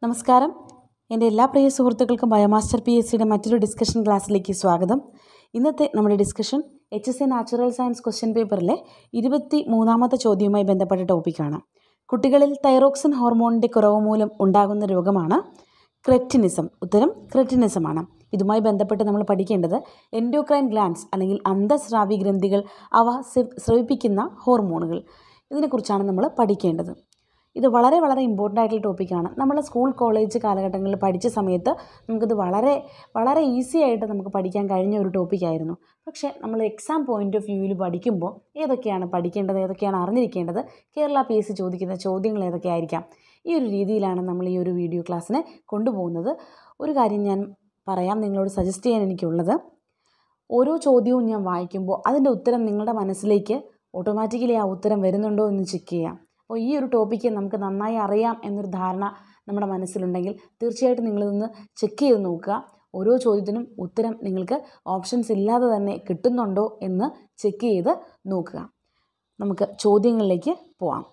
നമസ്കാരം എൻ്റെ എല്ലാ പ്രിയ സുഹൃത്തുക്കൾക്കും ബയോമാസ്റ്റർ പി എസ് സിയുടെ മറ്റൊരു ഡിസ്കഷൻ ക്ലാസ്സിലേക്ക് സ്വാഗതം ഇന്നത്തെ നമ്മുടെ discussion H S A natural science question പേപ്പറിലെ ഇരുപത്തി മൂന്നാമത്തെ ചോദ്യവുമായി ബന്ധപ്പെട്ട ടോപ്പിക്കാണ് കുട്ടികളിൽ തൈറോക്സിൻ ഹോർമോണിൻ്റെ കുറവ് മൂലം ഉണ്ടാകുന്ന രോഗമാണ് ക്രെറ്റിനിസം ഉത്തരം ക്രെറ്റിനിസമാണ് ഇതുമായി ബന്ധപ്പെട്ട് നമ്മൾ പഠിക്കേണ്ടത് എൻഡോക്രൈൻ ഗ്ലാൻസ് അല്ലെങ്കിൽ അന്തസ്രാവി ഗ്രന്ഥികൾ അവ സ്ര- സ്രവിപ്പിക്കുന്ന ഹോർമോണുകൾ ഇതിനെക്കുറിച്ചാണ് നമ്മൾ പഠിക്കേണ്ടത് ഇത് വളരെ വളരെ ഇമ്പോർട്ടൻ്റ് ആയിട്ടുള്ള ടോപ്പിക്കാണ് നമ്മൾ സ്കൂൾ കോളേജ് കാലഘട്ടങ്ങളിൽ പഠിച്ച സമയത്ത് നമുക്കിത് വളരെ വളരെ ഈസി ആയിട്ട് നമുക്ക് പഠിക്കാൻ കഴിഞ്ഞ ഒരു ടോപ്പിക്കായിരുന്നു പക്ഷേ നമ്മൾ എക്സാം പോയിൻ്റ് ഓഫ് വ്യൂവിൽ പഠിക്കുമ്പോൾ ഏതൊക്കെയാണ് പഠിക്കേണ്ടത് ഏതൊക്കെയാണ് അറിഞ്ഞിരിക്കേണ്ടത് കേരള പി എസ് സി ചോദിക്കുന്ന ചോദ്യങ്ങൾ ഏതൊക്കെയായിരിക്കാം ഈ ഒരു രീതിയിലാണ് നമ്മൾ ഈ ഒരു വീഡിയോ ക്ലാസ്സിനെ കൊണ്ടുപോകുന്നത് ഒരു കാര്യം ഞാൻ പറയാം നിങ്ങളോട് സജസ്റ്റ് ചെയ്യാൻ എനിക്കുള്ളത് ഓരോ ചോദ്യവും ഞാൻ വായിക്കുമ്പോൾ അതിൻ്റെ ഉത്തരം നിങ്ങളുടെ മനസ്സിലേക്ക് ഓട്ടോമാറ്റിക്കലി ആ ഉത്തരം വരുന്നുണ്ടോ എന്ന് ചെക്ക് ചെയ്യാം അപ്പോൾ ഈ ഒരു ടോപ്പിക്ക് നമുക്ക് നന്നായി അറിയാം എന്നൊരു ധാരണ നമ്മുടെ മനസ്സിലുണ്ടെങ്കിൽ തീർച്ചയായിട്ടും നിങ്ങളിതൊന്ന് ചെക്ക് ചെയ്ത് നോക്കുക ഓരോ ചോദ്യത്തിനും ഉത്തരം നിങ്ങൾക്ക് ഓപ്ഷൻസ് ഇല്ലാതെ തന്നെ കിട്ടുന്നുണ്ടോ എന്ന് ചെക്ക് ചെയ്ത് നോക്കുക നമുക്ക് ചോദ്യങ്ങളിലേക്ക് പോവാം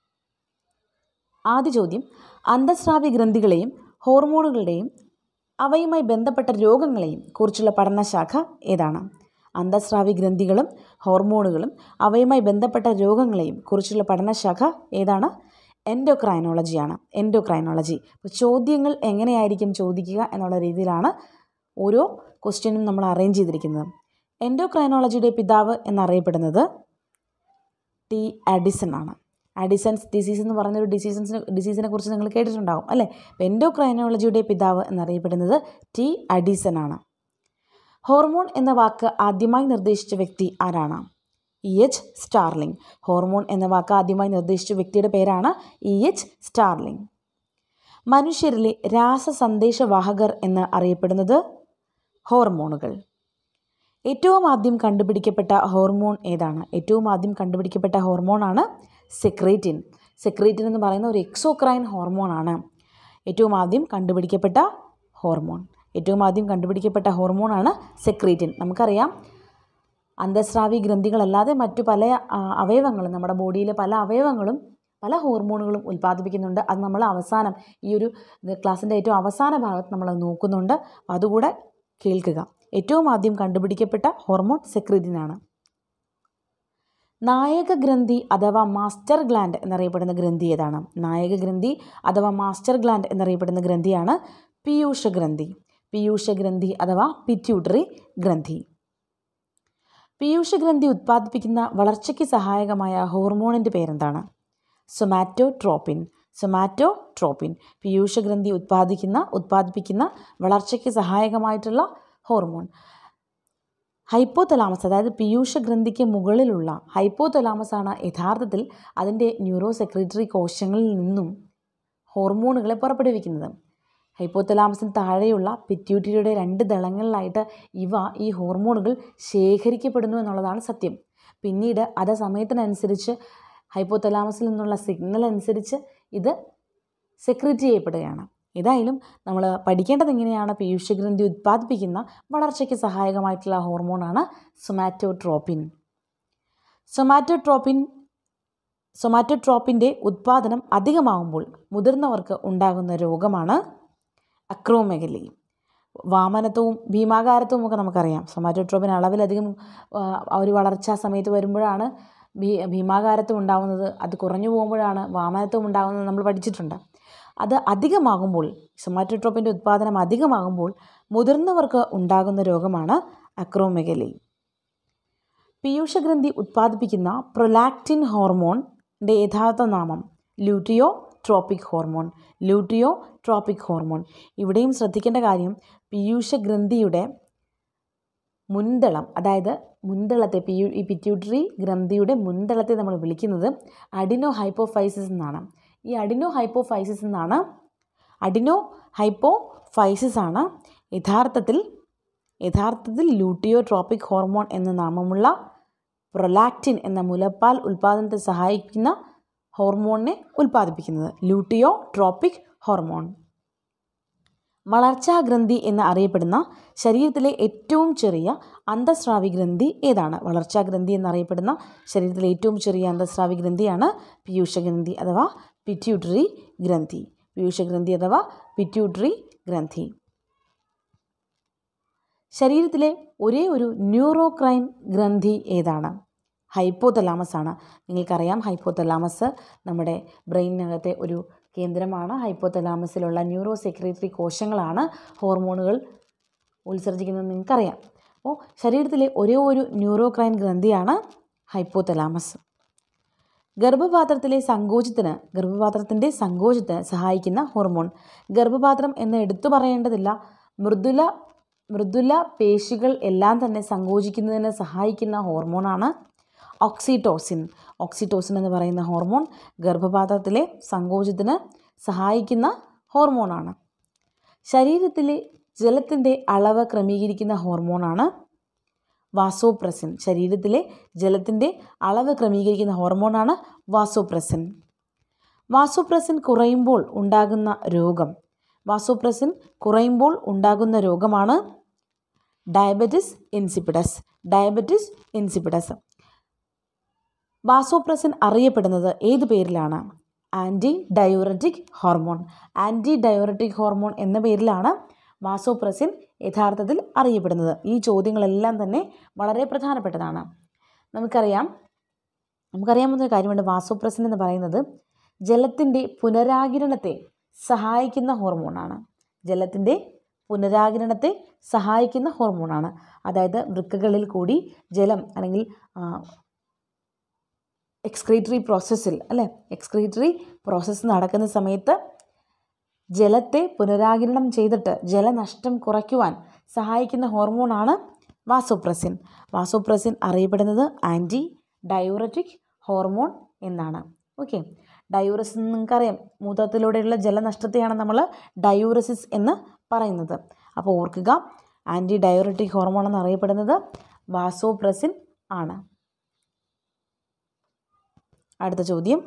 ആദ്യ ചോദ്യം അന്തസ്രാവി ഗ്രന്ഥികളെയും ഹോർമോണുകളുടെയും അവയുമായി ബന്ധപ്പെട്ട രോഗങ്ങളെയും കുറിച്ചുള്ള പഠനശാഖ ഏതാണ് അന്തസ്രാവി ഗ്രന്ഥികളും ഹോർമോണുകളും അവയുമായി ബന്ധപ്പെട്ട രോഗങ്ങളെയും കുറിച്ചുള്ള പഠനശാഖ ഏതാണ് എൻഡോക്രൈനോളജിയാണ് എൻഡോക്രൈനോളജി അപ്പോൾ ചോദ്യങ്ങൾ എങ്ങനെയായിരിക്കും ചോദിക്കുക എന്നുള്ള രീതിയിലാണ് ഓരോ ക്വസ്റ്റ്യനും നമ്മൾ അറേഞ്ച് ചെയ്തിരിക്കുന്നത് എൻഡോക്രൈനോളജിയുടെ പിതാവ് എന്നറിയപ്പെടുന്നത് ടി അഡിസൺ ആണ് അഡിസൺസ് ഡിസീസ് എന്ന് പറയുന്ന ഒരു ഡിസീസൻസിനെ ഡിസീസിനെ കുറിച്ച് നിങ്ങൾ കേട്ടിട്ടുണ്ടാകും അല്ലേ എൻഡോക്രൈനോളജിയുടെ പിതാവ് എന്നറിയപ്പെടുന്നത് ടി അഡിസൺ ആണ് ഹോർമോൺ എന്ന വാക്ക് ആദ്യമായി നിർദ്ദേശിച്ച വ്യക്തി ആരാണ് ഇ എച്ച് സ്റ്റാർലിംഗ് ഹോർമോൺ എന്ന വാക്ക് ആദ്യമായി നിർദ്ദേശിച്ച വ്യക്തിയുടെ പേരാണ് ഇ എച്ച് സ്റ്റാർലിംഗ് മനുഷ്യരിലെ രാസസന്ദേശവാഹകർ എന്ന് അറിയപ്പെടുന്നത് ഹോർമോണുകൾ ഏറ്റവും ആദ്യം കണ്ടുപിടിക്കപ്പെട്ട ഹോർമോൺ ഏതാണ് ഏറ്റവും ആദ്യം കണ്ടുപിടിക്കപ്പെട്ട ഹോർമോണാണ് സെക്രേറ്റിൻ സെക്രേറ്റിൻ എന്ന് പറയുന്ന ഒരു എക്സോക്രൈൻ ഹോർമോണാണ് ഏറ്റവും ആദ്യം കണ്ടുപിടിക്കപ്പെട്ട ഹോർമോൺ ഏറ്റവും ആദ്യം കണ്ടുപിടിക്കപ്പെട്ട ഹോർമോണാണ് സെക്രേറ്റിൻ നമുക്കറിയാം അന്തസ്രാവി ഗ്രന്ഥികളല്ലാതെ മറ്റു പല ആ, അവയവങ്ങളും നമ്മുടെ ബോഡിയിലെ പല അവയവങ്ങളും പല ഹോർമോണുകളും ഉൽപ്പാദിപ്പിക്കുന്നുണ്ട് അത് നമ്മൾ അവസാനം ഈ ഒരു ക്ലാസ്സിൻ്റെ ഏറ്റവും അവസാന ഭാഗത്ത് നമ്മൾ അത് നോക്കുന്നുണ്ട് അപ്പോൾ അതുകൂടെ കേൾക്കുക ഏറ്റവും ആദ്യം കണ്ടുപിടിക്കപ്പെട്ട ഹോർമോൺ സെക്രീറ്റിനാണ് നായക ഗ്രന്ഥി അഥവാ മാസ്റ്റർ ഗ്ലാൻഡ് എന്നറിയപ്പെടുന്ന ഗ്രന്ഥി ഏതാണ് നായക ഗ്രന്ഥി അഥവാ മാസ്റ്റർ ഗ്ലാൻഡ് എന്നറിയപ്പെടുന്ന ഗ്രന്ഥിയാണ് പീയൂഷ ഗ്രന്ഥി പീയൂഷ ഗ്രന്ഥി അഥവാ പിറ്റ്യൂട്ടറി ഗ്രന്ഥി പീയൂഷ ഗ്രന്ഥി ഉത്പാദിപ്പിക്കുന്ന വളർച്ചയ്ക്ക് സഹായകമായ ഹോർമോണിൻ്റെ പേരെന്താണ് സൊമാറ്റോട്രോപ്പിൻ സൊമാറ്റോട്രോപ്പിൻ പീയൂഷ ഗ്രന്ഥി ഉത്പാദിക്കുന്ന ഉത്പാദിപ്പിക്കുന്ന വളർച്ചയ്ക്ക് സഹായകമായിട്ടുള്ള ഹോർമോൺ ഹൈപ്പോതലാമസ് അതായത് പീയൂഷ ഗ്രന്ഥിക്ക് മുകളിലുള്ള ഹൈപ്പോതലാമസ് ആണ് യഥാർത്ഥത്തിൽ അതിൻ്റെ ന്യൂറോ സെക്രട്ടറി കോശങ്ങളിൽ നിന്നും ഹോർമോണുകളെ പുറപ്പെടുവിക്കുന്നത് ഹൈപ്പോതലാമസിന് താഴെയുള്ള പിറ്റ്യൂട്ടറിയുടെ രണ്ട് ദളങ്ങളിലായിട്ട് ഇവ ഈ ഹോർമോണുകൾ ശേഖരിക്കപ്പെടുന്നു എന്നുള്ളതാണ് സത്യം പിന്നീട് അത് സമയത്തിനനുസരിച്ച് ഹൈപ്പോതലാമസിൽ നിന്നുള്ള സിഗ്നൽ അനുസരിച്ച് ഇത് സെക്രറ്റ് ചെയ്യപ്പെടുകയാണ് ഏതായാലും നമ്മൾ പഠിക്കേണ്ടത് എങ്ങനെയാണ് പീയൂഷഗ്രന്ഥി ഉത്പാദിപ്പിക്കുന്ന വളർച്ചയ്ക്ക് സഹായകമായിട്ടുള്ള ഹോർമോണാണ് സൊമാറ്റോട്രോപ്പിൻ സൊമാറ്റോട്രോപ്പിൻ സൊമാറ്റോട്രോപ്പിൻ്റെ ഉത്പാദനം അധികമാകുമ്പോൾ മുതിർന്നവർക്ക് ഉണ്ടാകുന്ന രോഗമാണ് അക്രോമെഗലി വാമനത്വവും ഭീമാകാരത്വവും ഒക്കെ നമുക്കറിയാം സൊമാറ്റോട്രോപ്പിൻ അളവിലധികം ആ, ഒരു വളർച്ചാ സമയത്ത് വരുമ്പോഴാണ് ഭീ ഭീമാകാരത്വം ഉണ്ടാകുന്നത് അത് കുറഞ്ഞു പോകുമ്പോഴാണ് വാമനത്വം ഉണ്ടാകുന്നത് നമ്മൾ പഠിച്ചിട്ടുണ്ട് അത് അധികമാകുമ്പോൾ സൊമാറ്റോട്രോപ്പിൻ്റെ ഉത്പാദനം അധികമാകുമ്പോൾ മുതിർന്നവർക്ക് ഉണ്ടാകുന്ന രോഗമാണ് അക്രോമെഗലി പീയൂഷഗ്രന്ഥി ഉത്പാദിപ്പിക്കുന്ന പ്രൊലാക്റ്റിൻ ഹോർമോണിൻ്റെ യഥാർത്ഥ നാമം luteotropic hormone luteotropic hormone ഇവിടെയും ശ്രദ്ധിക്കേണ്ട കാര്യം പീയൂഷഗ്രന്ഥിയുടെ മുൻതളം അതായത് മുൻതളത്തെ പി ഈ പിറ്റ്യൂട്ടറി ഗ്രന്ഥിയുടെ മുൻതളത്തെ നമ്മൾ വിളിക്കുന്നത് അഡിനോ ഹൈപ്പോഫൈസിസ് എന്നാണ് ഈ അഡിനോ ഹൈപ്പോഫൈസിസ് എന്നാണ് അഡിനോ ഹൈപ്പോഫൈസിസ് ആണ് യഥാർത്ഥത്തിൽ യഥാർത്ഥത്തിൽ ലൂട്ടിയോ ട്രോപ്പിക് ഹോർമോൺ എന്ന നാമമുള്ള പ്രൊലാക്റ്റിൻ എന്ന മുലപ്പാൽ ഉൽപ്പാദനത്തെ സഹായിക്കുന്ന ഹോർമോണിനെ ഉൽപ്പാദിപ്പിക്കുന്നത് ലൂട്ടിയോ ട്രോപ്പിക് ഹോർമോൺ വളർച്ചാ ഗ്രന്ഥി എന്ന് അറിയപ്പെടുന്ന ശരീരത്തിലെ ഏറ്റവും ചെറിയ അന്തസ്രാവി ഗ്രന്ഥി ഏതാണ് വളർച്ചാ ഗ്രന്ഥി എന്നറിയപ്പെടുന്ന ശരീരത്തിലെ ഏറ്റവും ചെറിയ അന്തസ്രാവി ഗ്രന്ഥിയാണ് പീയൂഷ ഗ്രന്ഥി അഥവാ പിറ്റ്യൂട്ടറി ഗ്രന്ഥി പീയൂഷഗ്രന്ഥി അഥവാ പിറ്റ്യൂട്ടറി ഗ്രന്ഥി ശരീരത്തിലെ ഒരേ ഒരു ന്യൂറോക്രൈൻ ഗ്രന്ഥി ഏതാണ് ഹൈപ്പോതലാമസ് ആണ് നിങ്ങൾക്കറിയാം ഹൈപ്പോതലാമസ് നമ്മുടെ ബ്രെയിനിനകത്തെ ഒരു കേന്ദ്രമാണ് ഹൈപ്പോതലാമസിലുള്ള ന്യൂറോ സെക്രട്ടറി കോശങ്ങളാണ് ഹോർമോണുകൾ ഉത്സർജിക്കുന്നത് നിങ്ങൾക്കറിയാം അപ്പോൾ ശരീരത്തിലെ ഒരേ ഒരു ന്യൂറോക്രൈൻ ഗ്രന്ഥിയാണ് ഹൈപ്പോതലാമസ് ഗർഭപാത്രത്തിലെ സങ്കോചത്തിന് ഗർഭപാത്രത്തിൻ്റെ സങ്കോചത്തിന് സഹായിക്കുന്ന ഹോർമോൺ ഗർഭപാത്രം എന്ന് എടുത്തു പറയേണ്ടതില്ല മൃദുല മൃദുല പേശികൾ എല്ലാം തന്നെ സങ്കോചിക്കുന്നതിന് സഹായിക്കുന്ന ഹോർമോണാണ് ഓക്സിറ്റോസിൻ ഓക്സിറ്റോസിൻ എന്ന് പറയുന്ന ഹോർമോൺ ഗർഭപാത്രത്തിലെ സങ്കോചത്തിന് സഹായിക്കുന്ന ഹോർമോണാണ് ശരീരത്തിലെ ജലത്തിൻ്റെ അളവ് ക്രമീകരിക്കുന്ന ഹോർമോണാണ് വാസോപ്രസിൻ ശരീരത്തിലെ ജലത്തിൻ്റെ അളവ് ക്രമീകരിക്കുന്ന ഹോർമോണാണ് വാസോപ്രസിൻ വാസോപ്രസിൻ കുറയുമ്പോൾ ഉണ്ടാകുന്ന രോഗം വാസോപ്രസിൻ കുറയുമ്പോൾ ഉണ്ടാകുന്ന രോഗമാണ് diabetes insipidus diabetes insipidus vasopressin അറിയപ്പെടുന്നത് ഏത് പേരിലാണ് anti diuretic hormone anti diuretic hormone എന്ന പേരിലാണ് വാസോപ്രസിൻ യഥാർത്ഥത്തിൽ അറിയപ്പെടുന്നത് ഈ ചോദ്യങ്ങളെല്ലാം തന്നെ വളരെ പ്രധാനപ്പെട്ടതാണ് നമുക്കറിയാം നമുക്കറിയാവുന്ന കാര്യമുണ്ട് വാസോപ്രസിൻ എന്ന് പറയുന്നത് ജലത്തിൻ്റെ പുനരാകിരണത്തെ സഹായിക്കുന്ന ഹോർമോണാണ് ജലത്തിൻ്റെ പുനരാകിരണത്തെ സഹായിക്കുന്ന ഹോർമോണാണ് അതായത് വൃക്കകളിൽ കൂടി ജലം അല്ലെങ്കിൽ എക്സ്ക്രീറ്ററി പ്രോസസ്സിൽ അല്ലേ എക്സ്ക്രീറ്ററി പ്രോസസ്സ് നടക്കുന്ന സമയത്ത് ജലത്തെ പുനരാകിരണം ചെയ്തിട്ട് ജലനഷ്ടം കുറയ്ക്കുവാൻ സഹായിക്കുന്ന ഹോർമോണാണ് വാസോപ്രസിൻ വാസോപ്രസിൻ അറിയപ്പെടുന്നത് ആൻറ്റി ഡയൂററ്റിക് ഹോർമോൺ എന്നാണ് ഓക്കെ ഡയൂറസിസ് നിങ്ങൾക്കറിയാം മൂത്രത്തിലൂടെയുള്ള ജലനഷ്ടത്തെയാണ് നമ്മൾ ഡയൂറസിസ് എന്ന് പറയുന്നത് അപ്പോൾ ഓർക്കുക ആൻറ്റി ഡയൂററ്റിക് ഹോർമോൺ എന്നറിയപ്പെടുന്നത് വാസോപ്രസിൻ ആണ് അടുത്ത ചോദ്യം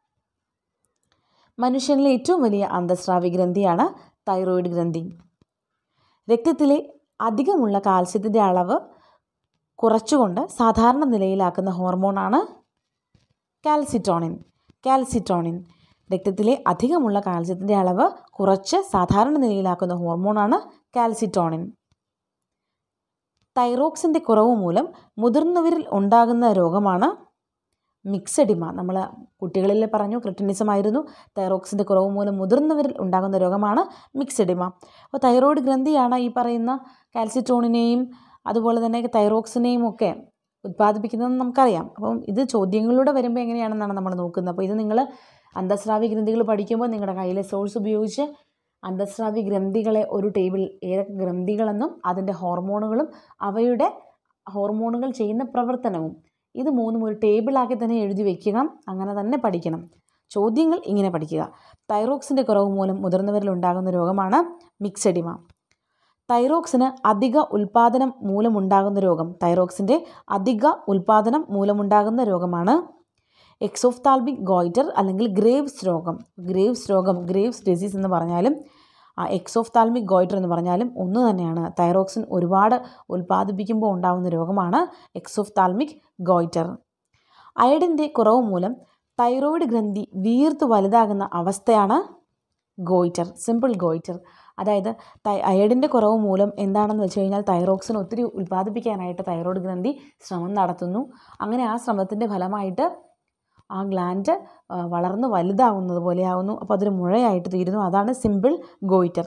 മനുഷ്യനിലെ ഏറ്റവും വലിയ അന്തസ്രാവി ഗ്രന്ഥിയാണ് തൈറോയിഡ് ഗ്രന്ഥി രക്തത്തിലെ അധികമുള്ള കാൽസ്യത്തിൻ്റെ അളവ് കുറച്ചുകൊണ്ട് സാധാരണ നിലയിലാക്കുന്ന ഹോർമോണാണ് കാൽസിറ്റോണിൻ കാൽസിറ്റോണിൻ രക്തത്തിലെ അധികമുള്ള കാൽസ്യത്തിൻ്റെ അളവ് കുറച്ച് സാധാരണ നിലയിലാക്കുന്ന ഹോർമോണാണ് കാൽസിറ്റോണിൻ തൈറോക്സിൻ്റെ കുറവ് മൂലം മുതിർന്നവരിൽ ഉണ്ടാകുന്ന രോഗമാണ് മിക്സഡിമ നമ്മൾ കുട്ടികളിൽ പറഞ്ഞു ക്രിട്ടിനിസം ആയിരുന്നു തൈറോക്സിൻ്റെ കുറവ് മൂലം മുതിർന്നവരിൽ ഉണ്ടാകുന്ന രോഗമാണ് മിക്സഡിമ അപ്പോൾ തൈറോയ്ഡ് ഗ്രന്ഥിയാണ് ഈ പറയുന്ന കാൽസിറ്റോണിനെയും അതുപോലെ തന്നെ തൈറോക്സിനെയും ഒക്കെ ഉത്പാദിപ്പിക്കുന്നതെന്ന് നമുക്കറിയാം അപ്പം ഇത് ചോദ്യങ്ങളിലൂടെ വരുമ്പോൾ എങ്ങനെയാണെന്നാണ് നമ്മൾ നോക്കുന്നത് അപ്പോൾ ഇത് നിങ്ങൾ അന്തസ്രാവി ഗ്രന്ഥികൾ പഠിക്കുമ്പോൾ നിങ്ങളുടെ കയ്യിലെ സോഴ്സ് ഉപയോഗിച്ച് അന്തസ്രാവി ഗ്രന്ഥികളെ ഒരു ടേബിൾ ഏതൊക്കെ ഗ്രന്ഥികളെന്നും അതിൻ്റെ ഹോർമോണുകളും അവയുടെ ഹോർമോണുകൾ ചെയ്യുന്ന പ്രവർത്തനവും ഇത് മൂന്നും ഒരു ടേബിളാക്കി തന്നെ എഴുതി വെക്കുക അങ്ങനെ തന്നെ പഠിക്കണം ചോദ്യങ്ങൾ ഇങ്ങനെ പഠിക്കുക തൈറോക്സിൻ്റെ കുറവ് മൂലം മുതിർന്നവരിൽ ഉണ്ടാകുന്ന രോഗമാണ് മിക്സഡിമ തൈറോക്സിന് അധിക ഉൽപാദനം മൂലമുണ്ടാകുന്ന രോഗം തൈറോക്സിൻ്റെ അധിക ഉൽപാദനം മൂലമുണ്ടാകുന്ന രോഗമാണ് എക്സോഫ്താൽമിക് ഗോയിറ്റർ അല്ലെങ്കിൽ ഗ്രേവ്സ് രോഗം ഗ്രേവ്സ് രോഗം ഗ്രേവ്സ് ഡിസീസ് എന്ന് പറഞ്ഞാലും എക്സോഫ്താൽമിക് ഗോയിറ്റർ എന്ന് പറഞ്ഞാലും ഒന്ന് തന്നെയാണ് തൈറോക്സിൻ ഒരുപാട് ഉൽപ്പാദിപ്പിക്കുമ്പോൾ ഉണ്ടാകുന്ന രോഗമാണ് എക്സോഫ്താൽമിക് ഗോയിറ്റർ അയഡിൻ്റെ കുറവ് മൂലം തൈറോയിഡ് ഗ്രന്ഥി വീർത്ത് വലുതാകുന്ന അവസ്ഥയാണ് ഗോയിറ്റർ സിമ്പിൾ ഗോയിറ്റർ അതായത് തൈ അയഡിൻ്റെ കുറവ് മൂലം എന്താണെന്ന് വെച്ച് കഴിഞ്ഞാൽ തൈറോക്സിൻ ഒത്തിരി ഉൽപ്പാദിപ്പിക്കാനായിട്ട് തൈറോയ്ഡ് ഗ്രന്ഥി ശ്രമം നടത്തുന്നു അങ്ങനെ ആ ശ്രമത്തിൻ്റെ ഫലമായിട്ട് ആ ഗ്ലാൻഡ് വളർന്ന് വലുതാവുന്നത് പോലെയാവുന്നു അപ്പോൾ അതൊരു മുഴയായിട്ട് തീരുന്നു അതാണ് സിമ്പിൾ ഗോയിറ്റർ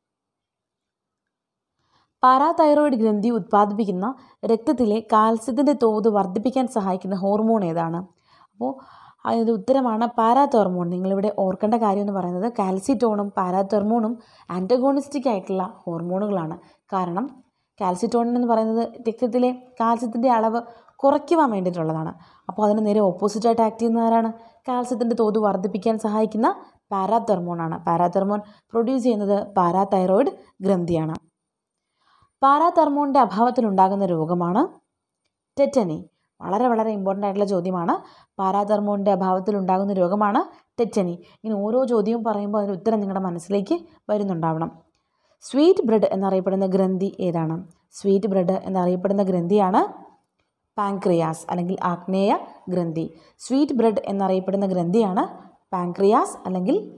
പാരാതൈറോയിഡ് ഗ്രന്ഥി ഉത്പാദിപ്പിക്കുന്ന രക്തത്തിലെ കാൽസ്യത്തിൻ്റെ തോത് വർദ്ധിപ്പിക്കാൻ സഹായിക്കുന്ന ഹോർമോൺ ഏതാണ് അപ്പോൾ അതിൻ്റെ ഉത്തരമാണ് പാരാതെർമോൺ നിങ്ങളിവിടെ ഓർക്കേണ്ട കാര്യം എന്ന് പറയുന്നത് കാൽസിറ്റോണും പാരാതെർമോണും ആൻറ്റഗോണിസ്റ്റിക് ആയിട്ടുള്ള ഹോർമോണുകളാണ് കാരണം കാൽസിറ്റോണിൻ എന്ന് പറയുന്നത് രക്തത്തിലെ കാൽസ്യത്തിൻ്റെ അളവ് കുറയ്ക്കുവാൻ വേണ്ടിയിട്ടുള്ളതാണ് അപ്പോൾ അതിന് നേരെ ഓപ്പോസിറ്റായിട്ട് ആക്ട് ചെയ്യുന്ന ആരാണ് കാൽസ്യത്തിൻ്റെ തോത് വർദ്ധിപ്പിക്കാൻ സഹായിക്കുന്ന പാരാതെർമോണാണ് പാരാതെർമോൺ പ്രൊഡ്യൂസ് ചെയ്യുന്നത് പാരാതൈറോയിഡ് ഗ്രന്ഥിയാണ് പാരാതെർമോണിൻ്റെ അഭാവത്തിലുണ്ടാകുന്ന രോഗമാണ് ടെറ്റനി വളരെ വളരെ ഇമ്പോർട്ടൻ്റ് ആയിട്ടുള്ള ചോദ്യമാണ് പാരാതെർമോണിൻ്റെ അഭാവത്തിലുണ്ടാകുന്ന രോഗമാണ് ടെറ്റനി ഇങ്ങനെ ഓരോ ചോദ്യവും പറയുമ്പോൾ അതിന് ഉത്തരം നിങ്ങളുടെ മനസ്സിലേക്ക് വരുന്നുണ്ടാവണം സ്വീറ്റ് ബ്രെഡ് എന്നറിയപ്പെടുന്ന ഗ്രന്ഥി ഏതാണ് സ്വീറ്റ് ബ്രെഡ് എന്നറിയപ്പെടുന്ന ഗ്രന്ഥിയാണ് പാൻക്രിയാസ് അല്ലെങ്കിൽ ആഗ്നേയ ഗ്രന്ഥി സ്വീറ്റ് ബ്രെഡ് എന്നറിയപ്പെടുന്ന ഗ്രന്ഥിയാണ് പാൻക്രിയാസ് അല്ലെങ്കിൽ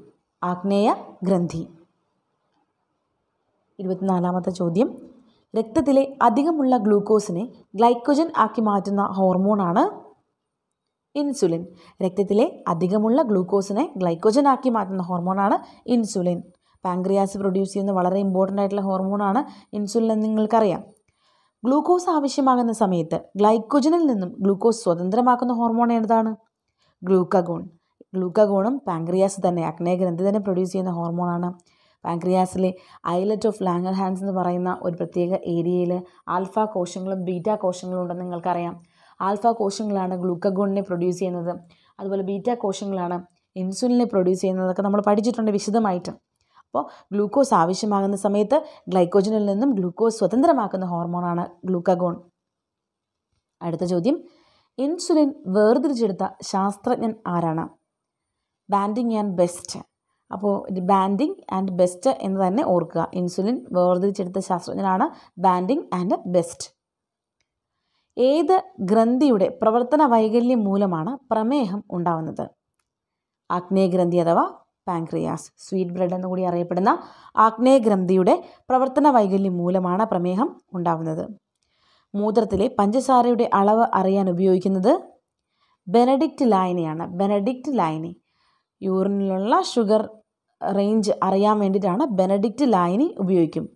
ആഗ്നേയ ഗ്രന്ഥി ഇരുപത്തിനാലാമത്തെ ചോദ്യം രക്തത്തിലെ അധികമുള്ള ഗ്ലൂക്കോസിനെ ഗ്ലൈക്കോജൻ ആക്കി മാറ്റുന്ന ഹോർമോണാണ് ഇൻസുലിൻ രക്തത്തിലെ അധികമുള്ള ഗ്ലൂക്കോസിനെ ഗ്ലൈക്കോജൻ ആക്കി മാറ്റുന്ന ഹോർമോണാണ് ഇൻസുലിൻ പാങ്ക്രിയാസ് പ്രൊഡ്യൂസ് ചെയ്യുന്ന വളരെ ഇമ്പോർട്ടൻ്റ് ആയിട്ടുള്ള ഹോർമോണാണ് ഇൻസുലിൻ എന്ന് നിങ്ങൾക്കറിയാം ഗ്ലൂക്കോസ് ആവശ്യമാകുന്ന സമയത്ത് ഗ്ലൈക്കോജനിൽ നിന്നും ഗ്ലൂക്കോസ് സ്വതന്ത്രമാക്കുന്ന ഹോർമോൺ ഏതാണ് ഗ്ലൂക്കഗോൺ ഗ്ലൂക്കഗോണും പാങ്ക്രിയാസ് തന്നെ അഗ്നേയഗ്രന്ഥി തന്നെ പ്രൊഡ്യൂസ് ചെയ്യുന്ന ഹോർമോണാണ് പാങ്ക്രിയാസിലെ ഐലറ്റ് ഓഫ് ലാങ്ങർ ഹാൻഡ്സ് എന്ന് പറയുന്ന ഒരു പ്രത്യേക ഏരിയയിൽ ആൽഫ കോശങ്ങളും ബീറ്റ കോശങ്ങളും ഉണ്ടെന്ന് നിങ്ങൾക്കറിയാം ആൽഫ കോശങ്ങളാണ് ഗ്ലൂക്കഗോണിനെ പ്രൊഡ്യൂസ് ചെയ്യുന്നത് അതുപോലെ ബീറ്റ കോശങ്ങളാണ് ഇൻസുലിനെ പ്രൊഡ്യൂസ് ചെയ്യുന്നതൊക്കെ നമ്മൾ പഠിച്ചിട്ടുണ്ട് വിശദമായിട്ട് അപ്പോൾ ഗ്ലൂക്കോസ് ആവശ്യമാകുന്ന സമയത്ത് ഗ്ലൈക്കോജനിൽ നിന്നും ഗ്ലൂക്കോസ് സ്വതന്ത്രമാക്കുന്ന ഹോർമോണാണ് ഗ്ലൂക്കഗോൺ അടുത്ത ചോദ്യം ഇൻസുലിൻ വേർതിരിച്ചെടുത്ത ശാസ്ത്രജ്ഞൻ ആരാണ് ബാൻഡിങ് ആൻഡ് ബെസ്റ്റ് അപ്പോൾ ബാൻഡിങ് ആൻഡ് ബെസ്റ്റ് എന്ന് തന്നെ ഓർക്കുക ഇൻസുലിൻ വേർതിരിച്ചെടുത്ത ശാസ്ത്രജ്ഞനാണ് ബാൻഡിങ് ആൻഡ് ബെസ്റ്റ് ഏത് ഗ്രന്ഥിയുടെ പ്രവർത്തന വൈകല്യം മൂലമാണ് പ്രമേഹം ഉണ്ടാവുന്നത് ആഗ്നേയഗ്രന്ഥി അഥവാ പാങ്ക്രിയാസ് സ്വീറ്റ് ബ്രെഡ് എന്ന് കൂടി അറിയപ്പെടുന്ന ആഗ്നേയഗ്രന്ഥിയുടെ പ്രവർത്തന വൈകല്യം മൂലമാണ് പ്രമേഹം ഉണ്ടാവുന്നത് മൂത്രത്തിലെ പഞ്ചസാരയുടെ അളവ് അറിയാൻ ഉപയോഗിക്കുന്നത് ബെനഡിക്റ്റ് ലൈനിയാണ് ബെനഡിക്റ്റ് ലൈനി യൂറിനിലുള്ള ഷുഗർ റേഞ്ച് അറിയാൻ വേണ്ടിയിട്ടാണ് ബെനഡിക്റ്റ് ലൈനി ഉപയോഗിക്കും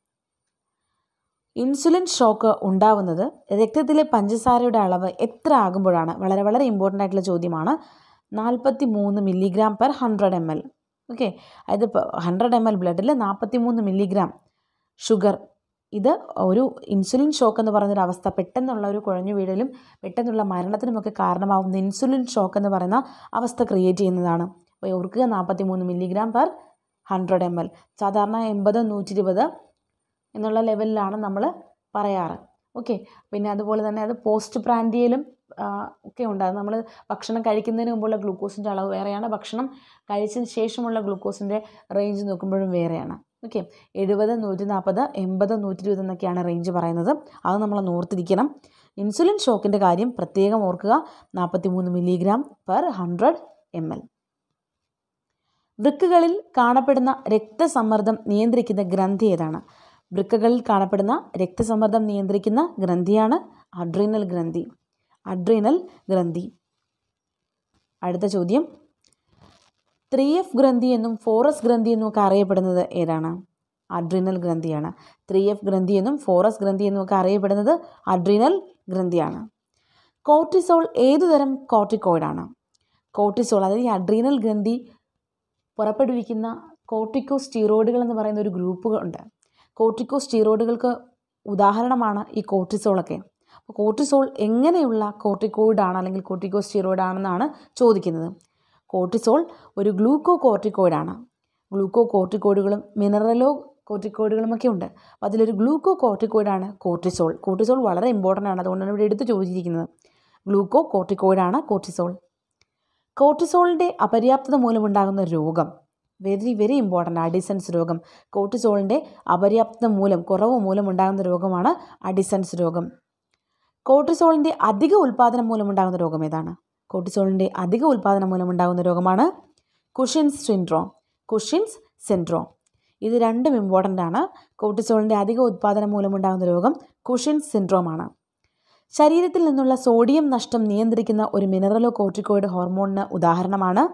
ഇൻസുലിൻ ഷോക്ക് ഉണ്ടാവുന്നത് രക്തത്തിലെ പഞ്ചസാരയുടെ അളവ് എത്ര ആകുമ്പോഴാണ് വളരെ വളരെ ഇമ്പോർട്ടൻ്റ് ആയിട്ടുള്ള ചോദ്യമാണ് നാൽപ്പത്തി മൂന്ന് milligram per hundred M L okay അതായത് ഹൺഡ്രഡ് എം എൽ ബ്ലഡിൽ നാൽപ്പത്തി മൂന്ന് മില്ലിഗ്രാം ഷുഗർ ഇത് ഒരു ഇൻസുലിൻ ഷോക്ക് എന്ന് പറയുന്നൊരു അവസ്ഥ പെട്ടെന്നുള്ള ഒരു കുഴഞ്ഞു വീഴലും പെട്ടെന്നുള്ള മരണത്തിനുമൊക്കെ കാരണമാവുന്ന ഇൻസുലിൻ ഷോക്ക് എന്ന് പറയുന്ന അവസ്ഥ ക്രിയേറ്റ് ചെയ്യുന്നതാണ് അപ്പോൾ ഓർക്കുക നാൽപ്പത്തി മൂന്ന് milligram per hundred M L സാധാരണ എൺപത് നൂറ്റി ഇരുപത് എന്നുള്ള ലെവലിലാണ് നമ്മൾ പറയാറ് ഓക്കെ പിന്നെ അതുപോലെ തന്നെ അത് പോസ്റ്റ് പ്രാൻഡിയയിലും ഒക്കെ ഉണ്ട് അത് നമ്മൾ ഭക്ഷണം കഴിക്കുന്നതിന് മുമ്പുള്ള ഗ്ലൂക്കോസിൻ്റെ അളവ് വേറെയാണ് ഭക്ഷണം കഴിച്ചതിന് ശേഷമുള്ള ഗ്ലൂക്കോസിൻ്റെ റേഞ്ച് നോക്കുമ്പോഴും വേറെയാണ് ഓക്കെ എഴുപത് നൂറ്റി നാൽപ്പത് എൺപത് നൂറ്റി ഇരുപത് എന്നൊക്കെയാണ് റേഞ്ച് പറയുന്നത് അത് നമ്മൾ ഓർത്തിരിക്കണം ഇൻസുലിൻ ഷോക്കിൻ്റെ കാര്യം പ്രത്യേകം ഓർക്കുക നാൽപ്പത്തി മൂന്ന് milligram per hundred M L വൃക്കകളിൽ കാണപ്പെടുന്ന രക്തസമ്മർദ്ദം നിയന്ത്രിക്കുന്ന ഗ്രന്ഥി ഏതാണ് വൃക്കകളിൽ കാണപ്പെടുന്ന രക്തസമ്മർദ്ദം നിയന്ത്രിക്കുന്ന ഗ്രന്ഥിയാണ് അഡ്രീനൽ ഗ്രന്ഥി അഡ്രീനൽ ഗ്രന്ഥി അടുത്ത ചോദ്യം ത്രീ എഫ് ഗ്രന്ഥി എന്നും ഫോറസ് ഗ്രന്ഥി എന്നും ഒക്കെ അറിയപ്പെടുന്നത് ഏതാണ് അഡ്രീനൽ ഗ്രന്ഥിയാണ് ത്രീ എഫ് ഗ്രന്ഥി എന്നും ഫോറസ് ഗ്രന്ഥി എന്നും ഒക്കെ അറിയപ്പെടുന്നത് അഡ്രീനൽ ഗ്രന്ഥിയാണ് കോർട്ടിസോൾ ഏതുതരം കോർട്ടിക്കോയിഡാണ് കോർട്ടിസോൾ അതായത് ഈ അഡ്രീനൽ ഗ്രന്ഥി പുറപ്പെടുവിക്കുന്ന കോർട്ടിക്കോ സ്റ്റീറോയിഡുകൾ എന്ന് പറയുന്ന ഒരു ഗ്രൂപ്പ് ഉണ്ട് കോർട്ടിക്കോ സ്റ്റീറോയിഡുകൾക്ക് ഉദാഹരണമാണ് ഈ കോർട്ടിസോളൊക്കെ അപ്പോൾ കോർട്ടിസോൾ എങ്ങനെയുള്ള കോർട്ടിക്കോയിഡാണ് അല്ലെങ്കിൽ കോർട്ടിക്കോ സ്റ്റീറോയിഡ് ആണെന്നാണ് ചോദിക്കുന്നത് കോർട്ടിസോൾ ഒരു ഗ്ലൂക്കോ കോർട്ടിക്കോയിഡാണ് ഗ്ലൂക്കോ കോർട്ടിക്കോയിഡുകളും മിനറലോ കോർട്ടിക്കോയിഡുകളും ഒക്കെ ഉണ്ട് അപ്പോൾ അതിലൊരു ഗ്ലൂക്കോ കോർട്ടിക്കോയിഡാണ് കോർട്ടിസോൾ കോർട്ടിസോൾ വളരെ ഇമ്പോർട്ടൻ്റ് ആണ് അതുകൊണ്ടാണ് ഇവിടെ എടുത്ത് ചോദിച്ചിരിക്കുന്നത് ഗ്ലൂക്കോ കോർട്ടിക്കോയിഡാണ് കോർട്ടിസോൾ കോർട്ടിസോളിൻ്റെ അപര്യാപ്തത മൂലമുണ്ടാകുന്ന രോഗം വെരി വെരി ഇമ്പോർട്ടൻ്റ് അഡിസൻസ് രോഗം കോർട്ടിസോളിൻ്റെ അപര്യാപ്തത മൂലം കുറവ് മൂലം ഉണ്ടാകുന്ന രോഗമാണ് അഡിസൻസ് രോഗം കോർട്ടിസോളിൻ്റെ അധിക ഉൽപ്പാദനം മൂലമുണ്ടാകുന്ന രോഗം ഏതാണ് കോർട്ടിസോളിൻ്റെ അധിക ഉൽപ്പാദനം മൂലമുണ്ടാകുന്ന രോഗമാണ് കുഷിൻസ് സിൻഡ്രോം കുഷിൻസ് സിൻഡ്രോം ഇത് രണ്ടും ഇമ്പോർട്ടൻ്റ് ആണ് കോർട്ടിസോളിൻ്റെ അധിക ഉൽപ്പാദനം മൂലമുണ്ടാകുന്ന രോഗം കുഷിൻസ് സിൻഡ്രോമാണ് ശരീരത്തിൽ നിന്നുള്ള സോഡിയം നഷ്ടം നിയന്ത്രിക്കുന്ന ഒരു മിനറലോ കോർട്ടിക്കോയിഡ് ഹോർമോണിന് ഉദാഹരണമാണ്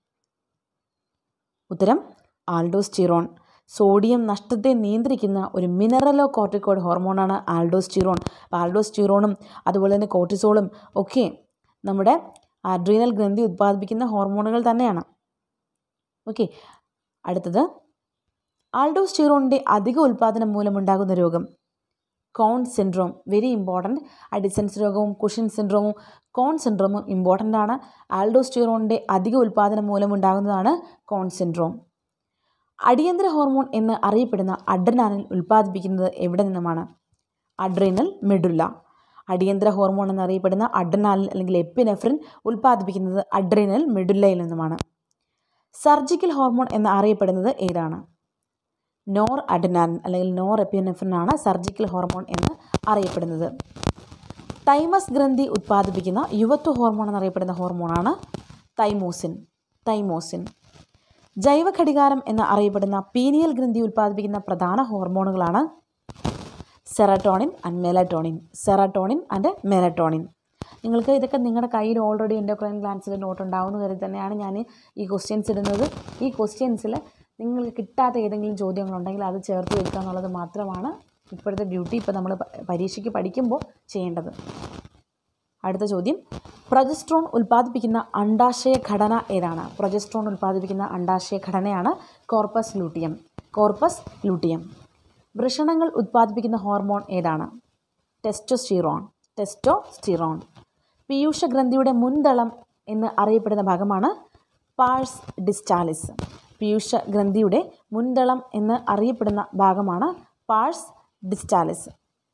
ഉത്തരം ആൽഡോസ്റ്റിറോൺ സോഡിയം നഷ്ടത്തെ നിയന്ത്രിക്കുന്ന ഒരു മിനറലോ കോർട്ടിക്കോയിഡ് ഹോർമോണാണ് ആൽഡോസ്റ്റിറോൺ അപ്പോൾ ആൽഡോസ്റ്റിറോണും അതുപോലെ തന്നെ കോർട്ടിസോളും ഒക്കെ നമ്മുടെ അഡ്രീനൽ ഗ്രന്ഥി ഉത്പാദിപ്പിക്കുന്ന ഹോർമോണുകൾ തന്നെയാണ് ഓക്കെ അടുത്തത് ആൾഡോസ്റ്റിറോണിൻ്റെ അധിക ഉൽപ്പാദനം മൂലമുണ്ടാകുന്ന രോഗം Conn syndrome very important Addison's രോഗവും കുഷിൻ സിൻഡ്രോമും കോൺ സിൻഡ്രോമും ഇമ്പോർട്ടൻ്റ് ആണ് ആൽഡോസ്റ്റിറോണിൻ്റെ അധിക ഉൽപ്പാദനം മൂലമുണ്ടാകുന്നതാണ് കോൺ സിൻഡ്രോം അടിയന്തര ഹോർമോൺ എന്ന് അറിയപ്പെടുന്ന അഡ്രനാലിൻ ഉൽപ്പാദിപ്പിക്കുന്നത് എവിടെ നിന്നുമാണ് അഡ്രീനൽ മെഡുല്ല അടിയന്തര ഹോർമോൺ എന്നറിയപ്പെടുന്ന അഡ്രനാലിൻ അല്ലെങ്കിൽ എപ്പിനെഫ്രിൻ ഉൽപ്പാദിപ്പിക്കുന്നത് അഡ്രീനൽ മെഡുല്ലയിൽ നിന്നുമാണ് സർജിക്കൽ ഹോർമോൺ എന്ന് അറിയപ്പെടുന്നത് ഏതാണ് നോർ അഡ്നാലിൻ അല്ലെങ്കിൽ നോർ എപ്പിനെഫ്രിൻ ആണ് സർജിക്കൽ ഹോർമോൺ എന്ന് അറിയപ്പെടുന്നത് തൈമസ് ഗ്രന്ഥി ഉത്പാദിപ്പിക്കുന്ന യുവത്വ ഹോർമോൺ എന്നറിയപ്പെടുന്ന ഹോർമോണാണ് തൈമോസിൻ തൈമോസിൻ ജൈവ ഘടികാരം എന്ന് അറിയപ്പെടുന്ന പീനിയൽ ഗ്രന്ഥി ഉൽപ്പാദിപ്പിക്കുന്ന പ്രധാന ഹോർമോണുകളാണ് serotonin and melatonin serotonin and melatonin നിങ്ങൾക്ക് ഇതൊക്കെ നിങ്ങളുടെ കയ്യിൽ ഓൾറെഡി എൻഡോക്രൈൻ ഗ്ലാൻസിൽ നോട്ട് ഉണ്ടാവുന്ന കരുതി തന്നെയാണ് ഞാൻ ഈ ക്വസ്റ്റ്യൻസ് ഇടുന്നത് ഈ ക്വസ്റ്റ്യൻസിൽ നിങ്ങൾക്ക് കിട്ടാത്ത ഏതെങ്കിലും ചോദ്യങ്ങളുണ്ടെങ്കിൽ അത് ചേർത്ത് വെക്കുക എന്നുള്ളത് മാത്രമാണ് ഇപ്പോഴത്തെ ഡ്യൂട്ടി ഇപ്പോൾ നമ്മൾ പരീക്ഷയ്ക്ക് പഠിക്കുമ്പോൾ ചെയ്യേണ്ടത് അടുത്ത ചോദ്യം പ്രൊജസ്ട്രോൺ ഉൽപ്പാദിപ്പിക്കുന്ന അണ്ടാശയ ഘടന ഏതാണ് പ്രൊജസ്ട്രോൺ ഉൽപ്പാദിപ്പിക്കുന്ന അണ്ടാശയ ഘടനയാണ് കോർപ്പസ് ലൂട്ടിയം കോർപ്പസ് ലൂട്ടിയം വൃഷണങ്ങൾ ഉൽപ്പാദിപ്പിക്കുന്ന ഹോർമോൺ ഏതാണ് ടെസ്റ്റോസ്റ്റിറോൺ ടെസ്റ്റോസ്റ്റിറോൺ പീയൂഷ ഗ്രന്ഥിയുടെ മുൻതളം എന്ന് അറിയപ്പെടുന്ന ഭാഗമാണ് പാഴ്സ് ഡിസ്റ്റാലിസ് പീയൂഷ ഗ്രന്ഥിയുടെ മുൻതളം എന്ന് അറിയപ്പെടുന്ന ഭാഗമാണ് പാഴ്സ് ഡിസ്റ്റാലിസ്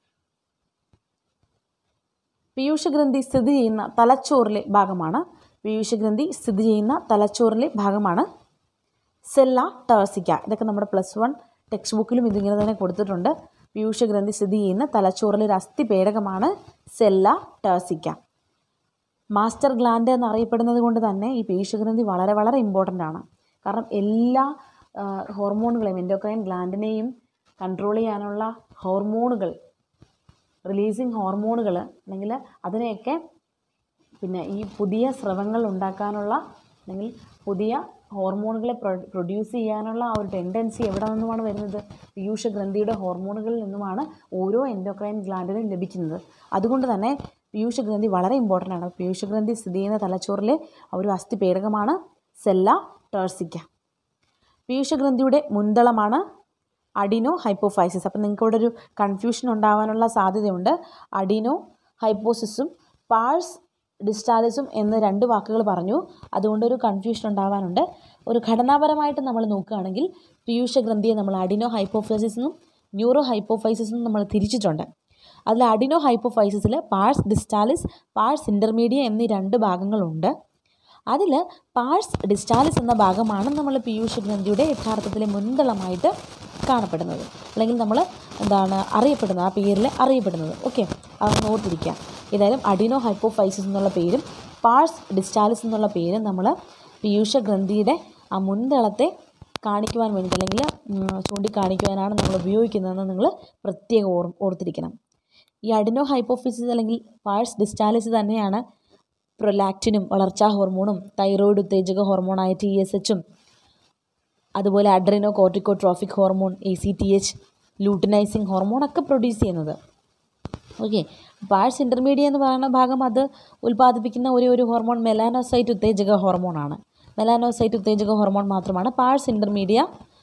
പീയൂഷഗ്രന്ഥി സ്ഥിതി ചെയ്യുന്ന തലച്ചോറിലെ ഭാഗമാണ് പീയൂഷഗ്രന്ഥി സ്ഥിതി ചെയ്യുന്ന തലച്ചോറിലെ ഭാഗമാണ് സെല്ല ടേഴ്സിക്ക ഇതൊക്കെ നമ്മുടെ പ്ലസ് വൺ ടെക്സ്റ്റ് ബുക്കിലും ഇതിങ്ങനെ തന്നെ കൊടുത്തിട്ടുണ്ട് പീയൂഷഗ്രന്ഥി സ്ഥിതി ചെയ്യുന്ന തലച്ചോറിലെ ഒരു അസ്ഥി പേടകമാണ് സെല്ല ടേഴ്സിക്ക മാസ്റ്റർ ഗ്ലാൻഡ് എന്നറിയപ്പെടുന്നത് കൊണ്ട് തന്നെ ഈ പീയൂഷഗ്രന്ഥി വളരെ വളരെ ഇമ്പോർട്ടൻ്റ് ആണ് കാരണം എല്ലാ ആ, ഹോർമോണുകളെയും എൻഡോക്രൈൻ ഗ്ലാൻഡിനെയും കൺട്രോൾ ചെയ്യാനുള്ള ഹോർമോണുകൾ റിലീസിങ് ഹോർമോണുകൾ അല്ലെങ്കിൽ അതിനെയൊക്കെ പിന്നെ ഈ പുതിയ സ്രവങ്ങൾ ഉണ്ടാക്കാനുള്ള അല്ലെങ്കിൽ പുതിയ ഹോർമോണുകളെ പ്രൊഡ്യൂസ് ചെയ്യാനുള്ള ആ ഒരു ടെൻഡൻസി എവിടെ നിന്നുമാണ് വരുന്നത് പീയൂഷ ഗ്രന്ഥിയുടെ ഹോർമോണുകളിൽ നിന്നുമാണ് ഓരോ എൻഡോക്രൈൻ ഗ്ലാൻഡിനും ലഭിക്കുന്നത് അതുകൊണ്ട് തന്നെ പീയൂഷ ഗ്രന്ഥി വളരെ ഇമ്പോർട്ടൻ്റ് ആണ് പീയൂഷ ഗ്രന്ഥി സ്ഥിതി ചെയ്യുന്ന തലച്ചോറിലെ ഒരു അസ്ഥി പേടകമാണ് സെല്ല ടേഴ്സിക്ക പീയൂഷ ഗ്രന്ഥിയുടെ മുൻതളമാണ് അഡിനോ ഹൈപ്പോഫൈസിസ് അപ്പം നിങ്ങൾക്ക് ഇവിടെ ഒരു കൺഫ്യൂഷൻ ഉണ്ടാവാനുള്ള സാധ്യതയുണ്ട് അഡിനോ ഹൈപ്പോസിസും പാഴ്സ് ഡിസ്റ്റാലിസും എന്ന് രണ്ട് വാക്കുകൾ പറഞ്ഞു അതുകൊണ്ട് ഒരു കൺഫ്യൂഷൻ ഉണ്ടാവാനുണ്ട് ഒരു ഘടനാപരമായിട്ട് നമ്മൾ നോക്കുകയാണെങ്കിൽ പീയൂഷ ഗ്രന്ഥിയെ നമ്മൾ അഡിനോ ഹൈപ്പോഫൈസിസ് എന്നും ന്യൂറോ ഹൈപ്പോഫൈസിസ് എന്നും നമ്മൾ തിരിച്ചിട്ടുണ്ട് അതിൽ അഡിനോ ഹൈപ്പോഫൈസിസിൽ പാഴ്സ് ഡിസ്റ്റാലിസ് പാഴ്സ് ഇൻ്റർമീഡിയ എന്നീ രണ്ട് ഭാഗങ്ങളുണ്ട് അതിൽ പാഴ്സ് ഡിസ്റ്റാലിസ് എന്ന ഭാഗമാണ് നമ്മൾ പീയൂഷ ഗ്രന്ഥിയുടെ യഥാർത്ഥത്തിലെ മുൻതളമായിട്ട് കാണപ്പെടുന്നത് അല്ലെങ്കിൽ നമ്മൾ എന്താണ് അറിയപ്പെടുന്നത് ആ പേരിൽ അറിയപ്പെടുന്നത് ഓക്കെ അതൊന്ന് ഓർത്തിരിക്കുക ഏതായാലും അഡിനോ ഹൈപ്പോഫൈസിസ് എന്നുള്ള പേരും പാഴ്സ് ഡിസ്റ്റാലിസ് എന്നുള്ള പേരും നമ്മൾ പീയൂഷ ഗ്രന്ഥിയുടെ ആ മുൻതളത്തെ കാണിക്കുവാൻ വേണ്ടി അല്ലെങ്കിൽ ഉം, ചൂണ്ടിക്കാണിക്കുവാനാണ് നമ്മൾ ഉപയോഗിക്കുന്നതെന്ന് നിങ്ങൾ പ്രത്യേകം ഓർ ഓർത്തിരിക്കണം ഈ അഡിനോ ഹൈപ്പോഫിസിസ് അല്ലെങ്കിൽ പാഴ്സ് ഡിസ്റ്റാലിസ് തന്നെയാണ് പ്രൊലാക്റ്റിനും വളർച്ചാ ഹോർമോണും തൈറോയിഡ് ഉത്തേജക ഹോർമോണായ ടി എസ് എച്ചും അതുപോലെ adrenocorticotrophic hormone A C T H luteinizing hormone ഒക്കെ പ്രൊഡ്യൂസ് ചെയ്യുന്നത് ഓക്കെ പാഴ്സ് ഇൻ്റർമീഡിയ എന്ന് പറയുന്ന ഭാഗം അത് ഉൽപ്പാദിപ്പിക്കുന്ന ഒരേ ഒരു ഹോർമോൺ മെലാനോസൈറ്റ് ഉത്തേജക ഹോർമോണാണ് മെലാനോസൈറ്റ് ഉത്തേജക ഹോർമോൺ മാത്രമാണ് പാഴ്സ് ഇൻ്റർമീഡിയ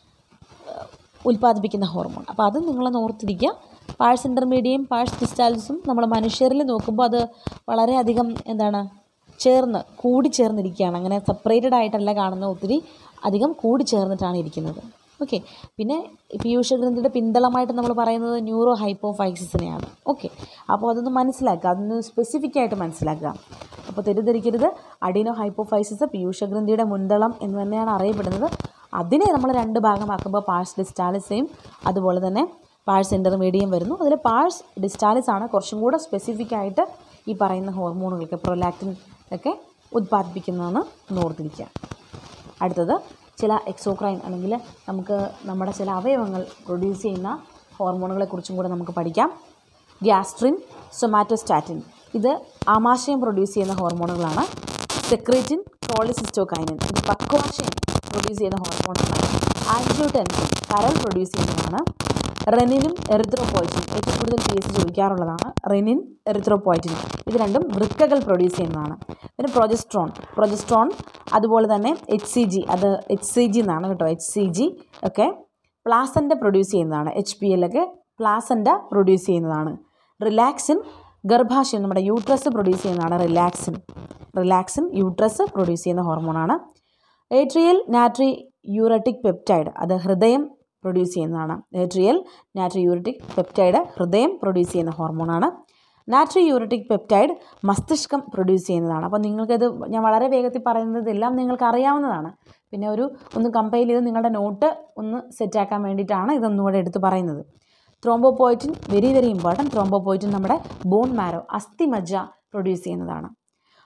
ഉൽപ്പാദിപ്പിക്കുന്ന ഹോർമോൺ അപ്പോൾ അത് നിങ്ങളൊന്ന് ഓർത്തിരിക്കുക പാഴ്സ് ഇൻ്റർമീഡിയയും പാഴ്സ് ഡിസ്റ്റാലിസും നമ്മൾ മനുഷ്യരിൽ നോക്കുമ്പോൾ അത് വളരെയധികം എന്താണ് ചേർന്ന് കൂടി ചേർന്നിരിക്കുകയാണ് അങ്ങനെ സെപ്പറേറ്റഡ് ആയിട്ടല്ല കാണുന്നത് ഒത്തിരി അധികം കൂടി ചേർന്നിട്ടാണ് ഇരിക്കുന്നത് ഓക്കെ പിന്നെ പീയൂഷ ഗ്രന്ഥിയുടെ പിന്തളമായിട്ട് നമ്മൾ പറയുന്നത് ന്യൂറോ ഹൈപ്പോഫൈസിസിനെയാണ് ഓക്കെ അപ്പോൾ അതൊന്ന് മനസ്സിലാക്കുക അതൊന്ന് സ്പെസിഫിക് ആയിട്ട് മനസ്സിലാക്കുക അപ്പോൾ തെറ്റിദ്ധരിക്കരുത് അഡിനോ ഹൈപ്പോഫൈസിസ് പീയൂഷ ഗ്രന്ഥിയുടെ മുൻതളം എന്ന് തന്നെയാണ് അറിയപ്പെടുന്നത് അതിനെ നമ്മൾ രണ്ട് ഭാഗമാക്കുമ്പോൾ പാഴ്സ് ഡിസ്റ്റാലിസയും അതുപോലെ തന്നെ പാഴ്സ് ഇൻ്റർമീഡിയം വരുന്നു അതിൽ പാഴ്സ് ഡിസ്റ്റാലിസ് ആണ് കുറച്ചും കൂടെ സ്പെസിഫിക് ആയിട്ട് ഈ പറയുന്ന ഹോർമോണുകൾക്ക് പ്രൊലാക്റ്റിൻ ഒക്കെ ഉത്പാദിപ്പിക്കുന്നതെന്ന് ഒന്ന് ഓർത്തിരിക്കുക അടുത്തത് ചില എക്സോക്രൈൻ അല്ലെങ്കിൽ നമുക്ക് നമ്മുടെ ചില അവയവങ്ങൾ പ്രൊഡ്യൂസ് ചെയ്യുന്ന ഹോർമോണുകളെ കുറിച്ചും കൂടെ നമുക്ക് പഠിക്കാം ഗ്യാസ്ട്രിൻ സൊമാറ്റോസ്റ്റാറ്റിൻ ഇത് ആമാശയം പ്രൊഡ്യൂസ് ചെയ്യുന്ന ഹോർമോണുകളാണ് സെക്രറ്റിൻ കോളിസിസ്റ്റോകൈനിൻ ഇത് പക്വാശയം പ്രൊഡ്യൂസ് ചെയ്യുന്ന ഹോർമോണാണ് ആൻജിയോടെൻസിൻ കരൾ പ്രൊഡ്യൂസ് ചെയ്യുന്നതാണ് റെനിനും എറിത്രോപോയിറ്റിനും ഏറ്റവും കൂടുതൽ പി എസ് ചോദിക്കാറുള്ളതാണ് റെനിൻ എറിത്രോപോയിറ്റിൻ ഇത് രണ്ടും വൃക്കകൾ പ്രൊഡ്യൂസ് ചെയ്യുന്നതാണ് പിന്നെ പ്രൊജസ്ട്രോൺ പ്രൊജസ്ട്രോൺ അതുപോലെ തന്നെ എച്ച് സി ജി അത് എച്ച് സി ജി എന്നാണ് കേട്ടോ എച്ച് സി ജി ഒക്കെ പ്ലാസൻ്റ പ്രൊഡ്യൂസ് ചെയ്യുന്നതാണ് എച്ച് പി എല്ലൊക്കെ പ്ലാസൻ്റ പ്രൊഡ്യൂസ് ചെയ്യുന്നതാണ് റിലാക്സിൻ ഗർഭാശയം നമ്മുടെ യൂട്രസ് പ്രൊഡ്യൂസ് ചെയ്യുന്നതാണ് റിലാക്സിൻ റിലാക്സിൻ യൂട്രസ് പ്രൊഡ്യൂസ് ചെയ്യുന്ന ഹോർമോണാണ് ഏട്രിയൽ നാട്രി യൂറട്ടിക് പെപ്റ്റൈഡ് അത് ഹൃദയം പ്രൊഡ്യൂസ് ചെയ്യുന്നതാണ് ഏട്രിയൽ നാട്രി യൂറട്ടിക് പെപ്റ്റൈഡ് ഹൃദയം പ്രൊഡ്യൂസ് ചെയ്യുന്ന ഹോർമോണാണ് നാട്രി യൂറട്ടിക് പെപ്റ്റൈഡ് മസ്തിഷ്കം പ്രൊഡ്യൂസ് ചെയ്യുന്നതാണ് അപ്പോൾ നിങ്ങൾക്കത് ഞാൻ വളരെ വേഗത്തിൽ പറയുന്നത് എല്ലാം നിങ്ങൾക്ക് അറിയാവുന്നതാണ് പിന്നെ ഒരു ഒന്ന് കമ്പൈൽ ചെയ്ത് നിങ്ങളുടെ നോട്ട് ഒന്ന് സെറ്റാക്കാൻ വേണ്ടിയിട്ടാണ് ഇതൊന്നുകൂടെ എടുത്ത് പറയുന്നത് thrombopoietin very very important thrombopoietin നമ്മുടെ ബോൺ മാരോ അസ്ഥിമജ്ജ പ്രൊഡ്യൂസ് ചെയ്യുന്നതാണ്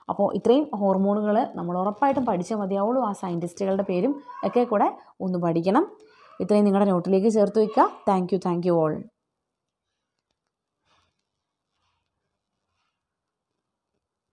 അപ്പോൾ ഇത്രയും ഹോർമോണുകൾ നമ്മൾ ഉറപ്പായിട്ടും പഠിച്ചേ മതിയാവുള്ളൂ ആ സയൻറ്റിസ്റ്റുകളുടെ പേരും ഒക്കെ കൂടെ ഒന്ന് പഠിക്കണം ഇത്രയും നിങ്ങളുടെ നോട്ടിലേക്ക് ചേർത്ത് വയ്ക്കുക thank you thank you all